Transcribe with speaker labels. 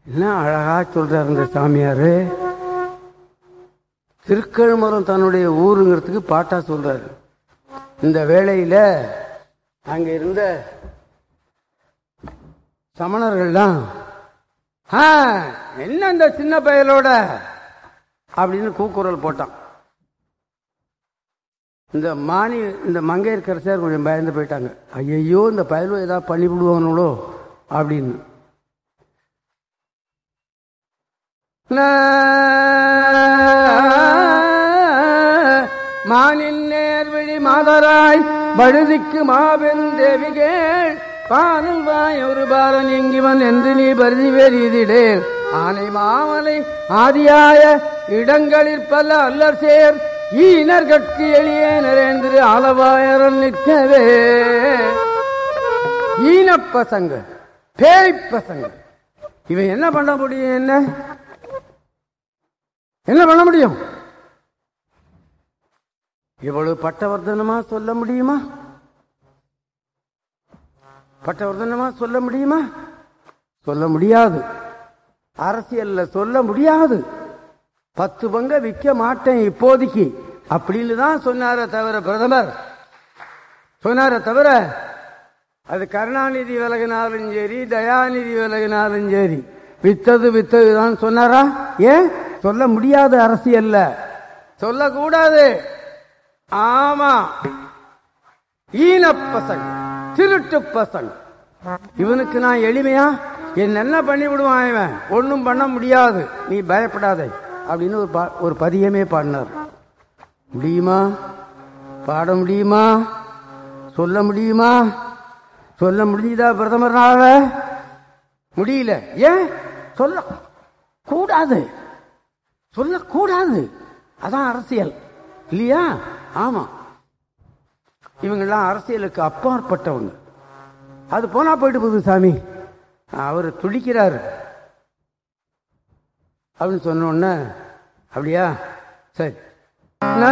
Speaker 1: என்ன அழகா சொல்றாரு இந்த சாமியாரு திருக்கழுமரம் தன்னுடைய ஊருங்கிறதுக்கு பாட்டா சொல்றாரு இந்த வேளையில அங்க இருந்த சமணர்கள்லாம் "ஆ, என்ன இந்த சின்ன பயலோட அப்படின்னு கூக்குரல் போட்டான் இந்த மானி இந்த மங்கையர்கரசர் கொஞ்சம் பயந்து போயிட்டாங்க ஐயையோ இந்த பயலோ ஏதாவது பண்ணி விடுவானுங்களோ அப்படின்னு மானின் நேர்வழி மாதராய் பழுதிக்கு மாபெரும் தேவிகள் பானல் வாய் ஒரு பாலன் எங்கிவன் என்று நீ பருதி வெறிதிடேன் ஆனை மாமலை ஆதியாய இடங்களில் பல அல்லர் சேர் ஈனர்கட்கு எளிய நரேந்திர ஆலவாயரன் நிற்கவே ஈன பசங்க பேய் பசங்க இவன் என்ன பண்ண முடியும் என்ன என்ன பண்ண முடியும் இவ்வளவு பட்டவர்தனமா சொல்ல முடியுமா பட்டவர்தனமா சொல்ல முடியுமா சொல்ல முடியாது அரசியல்ல சொல்ல முடியாது பத்து பங்க விற்க மாட்டேன் இப்போதைக்கு அப்படின்னு தான் சொன்னாரே தவிர பிரதமர் சொன்னாரே தவிர அது கருணாநிதி விலகினாலும் சரி தயாநிதி விலகினாலும் சரி வித்தது வித்தது தான் சொன்னாரா ஏன் சொல்ல முடியாது அரசியல்ல சொல்லக்கூடாது ஆமா ஈன பசங்க திருட்டு பசங்க இவனுக்கு நான் எளிமையா என்ன என்ன பண்ணி விடுவான் இவன் ஒன்றும் பண்ண முடியாது நீ பயப்படாதே அப்படின்னு ஒரு பா- ஒரு பதியமே பாடினார் முடியுமா பாட முடியுமா சொல்ல முடியுமா சொல்ல முடியுதா பிரதமர்னால முடியல ஏன் சொல்ல கூடாது சொல்லக்கூடாது அதான் அரசியல் இல்லையா ஆமா இவங்கெல்லாம் அரசியலுக்கு அப்பாற்பட்டவங்க அது போனா போயிட்டு போகுது சாமி அவர் துடிக்கிறாரு அப்படின்னு சொன்ன உடனே அப்படியா சரி